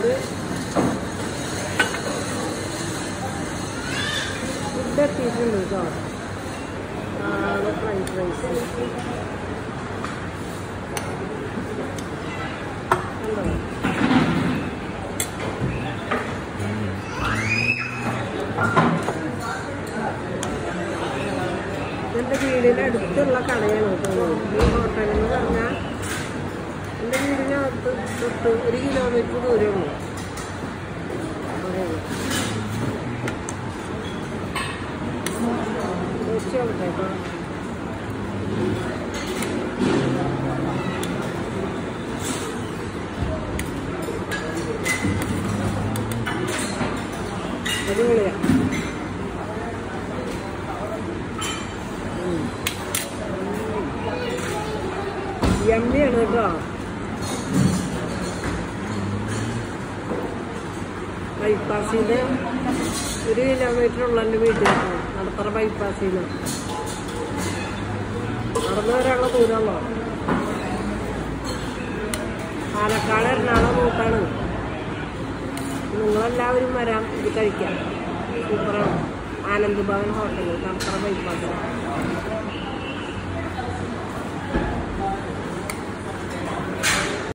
Food food എത്തിയിട്ടുണ്ട് കേട്ടോ നാളെ ഫ്രൈഡ് റൈസ് കണ്ടോ എൻ്റെ വീടിൻ്റെ അടുത്തുള്ള കടയാണ് കേട്ടോ ഈ ഹോട്ടൽ എന്ന് പറഞ്ഞാൽ എൻ്റെ വീടിനകത്ത് തൊട്ട് ഒരു കിലോമീറ്റർ ദൂരമുള്ളൂ അവിടെയാണ്. ടേസ്റ്റ് നോക്കട്ടെ കേട്ടോ അടിപൊളിയാണ് യമ്മിയാണ് കേട്ടോ ബൈപ്പാസിൽ നിന്ന് ഒരു കിലോമീറ്റർ ഉള്ള എൻ്റെ വീട്ടിൽ നടത്തറ ബൈപ്പാസിൽ നിന്ന് നടന്നു വരാനുള്ള ദൂരമുള്ളോ പാലക്കാട് എറണാകുളം റൂട്ടാണ് നിങ്ങളെല്ലാവരും വരാം ഇത് കഴിക്കാം സൂപ്പറാണ് ആനന്ദ് ഭവൻ ഹോട്ടൽ നടത്തറ ബൈപ്പാസിൽ